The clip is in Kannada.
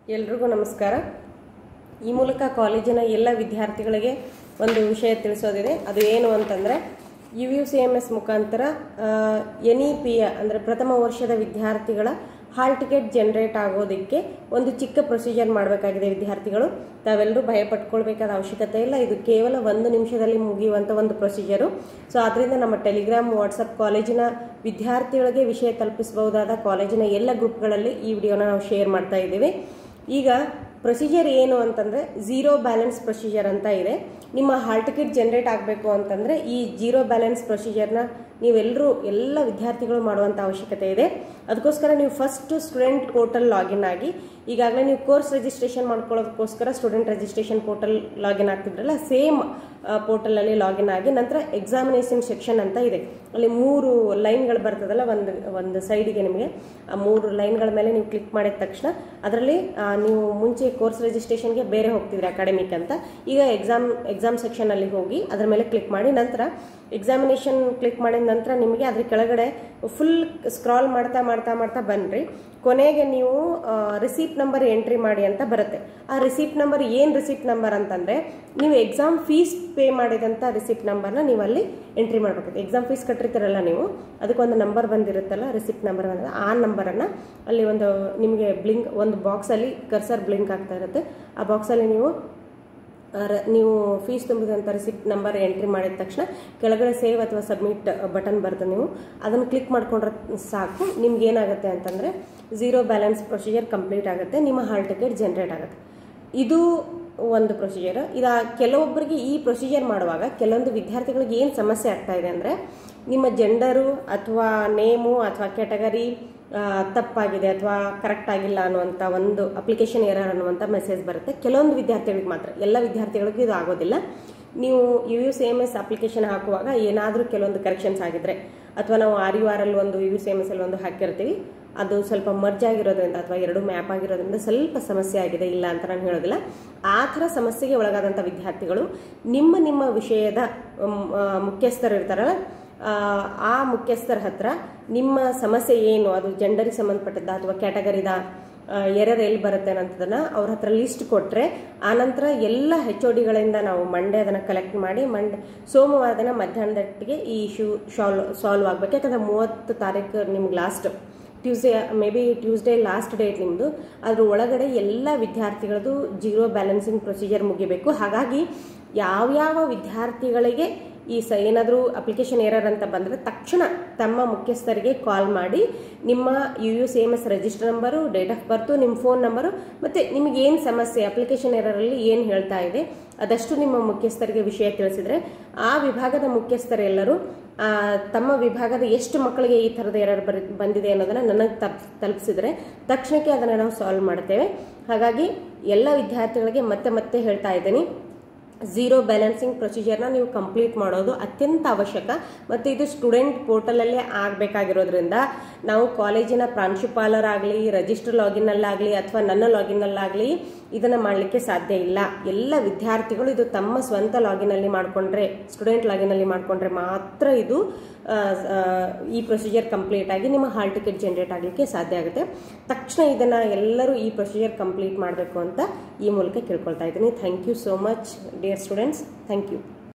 ಎಲ್ರಿಗೂ ನಮಸ್ಕಾರ ಈ ಮೂಲಕ ಕಾಲೇಜಿನ ಎಲ್ಲ ವಿದ್ಯಾರ್ಥಿಗಳಿಗೆ ಒಂದು ವಿಷಯ ತಿಳಿಸೋದಿದೆ ಅದು ಏನು ಅಂತಂದರೆ U U C M S ಮುಖಾಂತರ ಎನ್ ಇ ಪಿ ಅಂದರೆ ಪ್ರಥಮ ವರ್ಷದ ವಿದ್ಯಾರ್ಥಿಗಳ ಹಾಲ್ ಟಿಕೆಟ್ ಜನರೇಟ್ ಆಗೋದಕ್ಕೆ ಒಂದು ಚಿಕ್ಕ ಪ್ರೊಸೀಜರ್ ಮಾಡಬೇಕಾಗಿದೆ ವಿದ್ಯಾರ್ಥಿಗಳು ತಾವೆಲ್ಲರೂ ಭಯ ಪಟ್ಕೊಳ್ಬೇಕಾದ ಅವಶ್ಯಕತೆ ಇಲ್ಲ ಇದು ಕೇವಲ ಒಂದು ನಿಮಿಷದಲ್ಲಿ ಮುಗಿಯುವಂಥ ಒಂದು ಪ್ರೊಸೀಜರು ಸೊ ಅದರಿಂದ ನಮ್ಮ ಟೆಲಿಗ್ರಾಮ್ ವಾಟ್ಸಪ್ ಕಾಲೇಜಿನ ವಿದ್ಯಾರ್ಥಿಗಳಿಗೆ ವಿಷಯ ತಲುಪಿಸಬಹುದಾದ ಕಾಲೇಜಿನ ಎಲ್ಲ ಗ್ರೂಪ್ಗಳಲ್ಲಿ ಈ ವಿಡಿಯೋನ ನಾವು ಶೇರ್ ಮಾಡ್ತಾ ಇದ್ದೀವಿ ಈಗ ಪ್ರೊಸೀಜರ್ ಏನು ಅಂತಂದರೆ ಝೀರೋ ಬ್ಯಾಲೆನ್ಸ್ ಪ್ರೊಸೀಜರ್ ಅಂತ ಇದೆ ನಿಮ್ಮ ಹಾಲ್ ಟಿಕೆಟ್ ಜನರೇಟ್ ಆಗಬೇಕು ಅಂತಂದರೆ ಈ ಜೀರೋ ಬ್ಯಾಲೆನ್ಸ್ ಪ್ರೊಸೀಜರ್ನ ನೀವೆಲ್ಲರೂ ಎಲ್ಲ ವಿದ್ಯಾರ್ಥಿಗಳು ಮಾಡುವಂಥ ಅವಶ್ಯಕತೆ ಇದೆ ಅದಕ್ಕೋಸ್ಕರ ನೀವು ಫಸ್ಟ್ ಸ್ಟೂಡೆಂಟ್ ಪೋರ್ಟಲ್ ಲಾಗಿನ್ ಆಗಿ ಈಗಾಗಲೇ ನೀವು ಕೋರ್ಸ್ ರಿಜಿಸ್ಟ್ರೇಷನ್ ಮಾಡ್ಕೊಳ್ಳೋದಕ್ಕೋಸ್ಕರ ಸ್ಟೂಡೆಂಟ್ ರಿಜಿಸ್ಟ್ರೇಷನ್ ಪೋರ್ಟಲ್ ಲಾಗಿನ್ ಆಗ್ತಿದ್ರಲ್ಲ ಸೇಮ್ ಪೋರ್ಟಲಲ್ಲಿ ಲಾಗಿನ್ ಆಗಿ ನಂತರ ಎಕ್ಸಾಮಿನೇಷನ್ ಸೆಕ್ಷನ್ ಅಂತ ಇದೆ ಅಲ್ಲಿ ಮೂರು ಲೈನ್ಗಳು ಬರ್ತದಲ್ಲ ಒಂದು ಒಂದು ಸೈಡಿಗೆ ನಿಮಗೆ ಆ ಮೂರು ಲೈನ್ಗಳ ಮೇಲೆ ನೀವು ಕ್ಲಿಕ್ ಮಾಡಿದ ತಕ್ಷಣ ಅದರಲ್ಲಿ ನೀವು ಮುಂಚೆ ಕೋರ್ಸ್ ರಿಜಿಸ್ಟ್ರೇಷನ್ಗೆ ಬೇರೆ ಹೋಗ್ತಿದ್ರಿ ಅಕಾಡೆಮಿಕ್ ಅಂತ ಈಗ ಎಕ್ಸಾಮ್ ಎಕ್ಸಾಮ್ ಸೆಕ್ಷನಲ್ಲಿ ಹೋಗಿ ಅದರ ಮೇಲೆ ಕ್ಲಿಕ್ ಮಾಡಿ ನಂತರ ಎಕ್ಸಾಮಿನೇಷನ್ ಕ್ಲಿಕ್ ಮಾಡಿದ ನಂತರ ನಿಮಗೆ ಅದ್ರ ಕೆಳಗಡೆ ಫುಲ್ ಸ್ಕ್ರಾಲ್ ಮಾಡ್ತಾ ಮಾಡ್ತಾ ಮಾಡ್ತಾ ಬನ್ನಿರಿ ಕೊನೆಗೆ ನೀವು ರಿಸೀಪ್ಟ್ ನಂಬರ್ ಎಂಟ್ರಿ ಮಾಡಿ ಅಂತ ಬರುತ್ತೆ ಆ ರಿಸೀಪ್ಟ್ ನಂಬರ್ ಏನು ರಿಸೀಪ್ಟ್ ನಂಬರ್ ಅಂತಂದರೆ ನೀವು ಎಕ್ಸಾಮ್ ಫೀಸ್ ಪೇ ಮಾಡಿದಂಥ ರಿಸಿಪ್ಟ್ ನಂಬರ್ನ ನೀವು ಅಲ್ಲಿ ಎಂಟ್ರಿ ಮಾಡಬೇಕು ಎಕ್ಸಾಮ್ ಫೀಸ್ ಕಟ್ಟಿರ್ತೀರಲ್ಲ ನೀವು ಅದಕ್ಕೊಂದು ನಂಬರ್ ಬಂದಿರುತ್ತಲ್ಲ ರಿಸಿಪ್ಟ್ ನಂಬರ್ ಬಂದ ಆ ನಂಬರನ್ನು ಅಲ್ಲಿ ಒಂದು ನಿಮಗೆ ಬ್ಲಿಂಕ್ ಒಂದು ಬಾಕ್ಸಲ್ಲಿ ಕರ್ಸರ್ ಬ್ಲಿಂಕ್ ಆಗ್ತಾ ಇರುತ್ತೆ ಆ ಬಾಕ್ಸಲ್ಲಿ ನೀವು ರ- ನೀವು ಫೀಸ್ ತುಂಬಿದಂಥ ರಿಸಿಪ್ಟ್ ನಂಬರ್ ಎಂಟ್ರಿ ಮಾಡಿದ ತಕ್ಷಣ ಕೆಳಗಡೆ ಸೇವ್ ಅಥವಾ ಸಬ್ಮಿಟ್ ಬಟನ್ ಬರುತ್ತೆ ನೀವು ಅದನ್ನು ಕ್ಲಿಕ್ ಮಾಡ್ಕೊಂಡ್ರೆ ಸಾಕು ನಿಮ್ಗೆ ಏನಾಗುತ್ತೆ ಅಂತಂದರೆ ಝೀರೋ ಬ್ಯಾಲೆನ್ಸ್ ಪ್ರೊಸೀಜರ್ ಕಂಪ್ಲೀಟ್ ಆಗುತ್ತೆ ನಿಮ್ಮ ಹಾಲ್ ಟಿಕೆಟ್ ಜನ್ರೇಟ್ ಆಗುತ್ತೆ ಇದು ಒಂದು ಪ್ರೊಸೀಜರ್ ಇದು ಕೆಲವೊಬ್ಬರಿಗೆ ಈ ಪ್ರೊಸೀಜರ್ ಮಾಡುವಾಗ ಕೆಲವೊಂದು ವಿದ್ಯಾರ್ಥಿಗಳಿಗೆ ಏನು ಸಮಸ್ಯೆ ಆಗ್ತಾ ಇದೆ ಅಂದರೆ ನಿಮ್ಮ ಜೆಂಡರು ಅಥವಾ ನೇಮು ಅಥವಾ ಕ್ಯಾಟಗರಿ ತಪ್ಪಾಗಿದೆ ಅಥವಾ ಕರೆಕ್ಟ್ ಆಗಿಲ್ಲ ಅನ್ನುವಂಥ ಒಂದು ಅಪ್ಲಿಕೇಶನ್ ಎರರ್ ಅನ್ನುವಂಥ ಮೆಸೇಜ್ ಬರುತ್ತೆ ಕೆಲವೊಂದು ವಿದ್ಯಾರ್ಥಿಗಳಿಗೆ ಮಾತ್ರ ಎಲ್ಲ ವಿದ್ಯಾರ್ಥಿಗಳಿಗೂ ಇದು ಆಗೋದಿಲ್ಲ ನೀವು U U C M S application ಹಾಕುವಾಗ ಏನಾದರೂ ಕೆಲವೊಂದು ಕರೆಕ್ಷನ್ಸ್ ಆಗಿದ್ರೆ ಅಥವಾ ನಾವು ಆರ್ ಯು ಆರ್ ಅಲ್ಲಿ ಒಂದು U U C M S ಅಲ್ಲಿ ಒಂದು ಹಾಕಿರ್ತೀವಿ ಅದು ಸ್ವಲ್ಪ ಮರ್ಜ್ ಆಗಿರೋದ್ರಿಂದ ಅಥವಾ ಎರಡು ಮ್ಯಾಪ್ ಆಗಿರೋದ್ರಿಂದ ಸ್ವಲ್ಪ ಸಮಸ್ಯೆ ಆಗಿದೆ ಇಲ್ಲ ಅಂತ ನಾನು ಹೇಳೋದಿಲ್ಲ ಆ ಥರ ಸಮಸ್ಯೆಗೆ ಒಳಗಾದಂಥ ವಿದ್ಯಾರ್ಥಿಗಳು ನಿಮ್ಮ ನಿಮ್ಮ ವಿಷಯದ ಮ್, ಆ, ಮುಖ್ಯಸ್ಥರು ಇರ್ತಾರಲ್ಲ ಆ, ಆ ಮುಖ್ಯಸ್ಥರ ಹತ್ರ ನಿಮ್ಮ ಸಮಸ್ಯೆ ಏನು ಅದು ಜೆಂಡರಿಗೆ ಸಂಬಂಧಪಟ್ಟದ್ದ ಅಥವಾ ಕ್ಯಾಟಗರಿದ ಎರರ್ ಎಲ್ಲಿ ಬರುತ್ತೆ ಅನ್ನೋದನ್ನ ಅವ್ರ ಹತ್ರ ಲಿಸ್ಟ್ ಕೊಟ್ಟರೆ ಆನಂತರ ಎಲ್ಲ ಹೆಚ್ ಒ ಡಿಗಳಿಂದ ನಾವು ಮಂಡೆ ಅದನ್ನು ಕಲೆಕ್ಟ್ ಮಾಡಿ ಮಂಡೆ ಸೋಮವಾರ ದಿನ ಮಧ್ಯಾಹ್ನದಟ್ಟಿಗೆ ಈ ಇಶ್ಯೂ ಸಾಲ್ವ್ ಸಾಲ್ವ್ ಆಗಬೇಕು ಯಾಕಂದ್ರೆ ಮೂವತ್ತು ತಾರೀಕು ನಿಮ್ಗೆ last Tuesday may be Tuesday last date ನಿಮ್ಮದು ಅದ್ರ ಒಳಗಡೆ ಎಲ್ಲ ವಿದ್ಯಾರ್ಥಿಗಳದ್ದು ಜೀರೋ ಬ್ಯಾಲೆನ್ಸಿಂಗ್ ಪ್ರೊಸೀಜರ್ ಮುಗಿಬೇಕು ಹಾಗಾಗಿ ಯಾವ್ಯಾವ ವಿದ್ಯಾರ್ಥಿಗಳಿಗೆ ಈ ಸ ಏನಾದರೂ ಅಪ್ಲಿಕೇಶನ್ ಎರರ್ ಅಂತ ಬಂದರೆ ತಕ್ಷಣ ತಮ್ಮ ಮುಖ್ಯಸ್ಥರಿಗೆ ಕಾಲ್ ಮಾಡಿ ನಿಮ್ಮ U U C M S register number date of birth ನಿಮ್ಮ ಫೋನ್ ನಂಬರು ಮತ್ತು ನಿಮಗೆ ಏನು ಸಮಸ್ಯೆ ಅಪ್ಲಿಕೇಶನ್ ಎರರಲ್ಲಿ ಏನು ಹೇಳ್ತಾ ಇದೆ ಅದಷ್ಟು ನಿಮ್ಮ ಮುಖ್ಯಸ್ಥರಿಗೆ ವಿಷಯ ತಿಳಿಸಿದರೆ ಆ ವಿಭಾಗದ ಮುಖ್ಯಸ್ಥರೆಲ್ಲರೂ ಆ, ತಮ್ಮ ವಿಭಾಗದ ಎಷ್ಟು ಮಕ್ಕಳಿಗೆ ಈ ಥರದ ಎರರ್ ಬರಿ ಬಂದಿದೆ ಅನ್ನೋದನ್ನು ನನಗೆ ತಪ್ ತಲುಪಿಸಿದರೆ ತಕ್ಷಣಕ್ಕೆ ಅದನ್ನು ನಾವು ಸಾಲ್ವ್ ಮಾಡ್ತೇವೆ ಹಾಗಾಗಿ ಎಲ್ಲ ವಿದ್ಯಾರ್ಥಿಗಳಿಗೆ ಮತ್ತೆ ಮತ್ತೆ ಹೇಳ್ತಾ ಇದ್ದೀನಿ ಝೀರೋ ಬ್ಯಾಲೆನ್ಸಿಂಗ್ ಪ್ರೊಸೀಜರ್ನ ನೀವು ಕಂಪ್ಲೀಟ್ ಮಾಡೋದು ಅತ್ಯಂತ ಅವಶ್ಯಕ ಮತ್ತು ಇದು ಸ್ಟೂಡೆಂಟ್ ಪೋರ್ಟಲಲ್ಲೇ ಆಗಬೇಕಾಗಿರೋದ್ರಿಂದ ನಾವು ಕಾಲೇಜಿನ ಪ್ರಾಂಶುಪಾಲರಾಗಲಿ ರಿಜಿಸ್ಟರ್ ಲಾಗಿನ್ನಲ್ಲಾಗಲಿ ಅಥವಾ ನನ್ನ ಲಾಗಿನ್ನಲ್ಲಾಗಲಿ ಇದನ್ನು ಮಾಡಲಿಕ್ಕೆ ಸಾಧ್ಯ ಇಲ್ಲ ಎಲ್ಲ ವಿದ್ಯಾರ್ಥಿಗಳು ಇದು ತಮ್ಮ ಸ್ವಂತ ಲಾಗಿನಲ್ಲಿ ಮಾಡಿಕೊಂಡ್ರೆ ಸ್ಟೂಡೆಂಟ್ ಲಾಗಿನಲ್ಲಿ ಮಾಡಿಕೊಂಡ್ರೆ ಮಾತ್ರ ಇದು ಆ, ಆ, ಈ ಪ್ರೊಸೀಜರ್ ಕಂಪ್ಲೀಟ್ ಆಗಿ ನಿಮ್ಮ ಹಾಲ್ ಟಿಕೆಟ್ ಜನರೇಟ್ ಆಗಲಿಕ್ಕೆ ಸಾಧ್ಯ ಆಗುತ್ತೆ ತಕ್ಷಣ ಇದನ್ನು ಎಲ್ಲರೂ ಈ ಪ್ರೊಸೀಜರ್ ಕಂಪ್ಲೀಟ್ ಮಾಡಬೇಕು ಅಂತ ಈ ಮೂಲಕ ಕೇಳ್ಕೊಳ್ತಾ ಇದ್ದೀನಿ thank you so much dear students thank you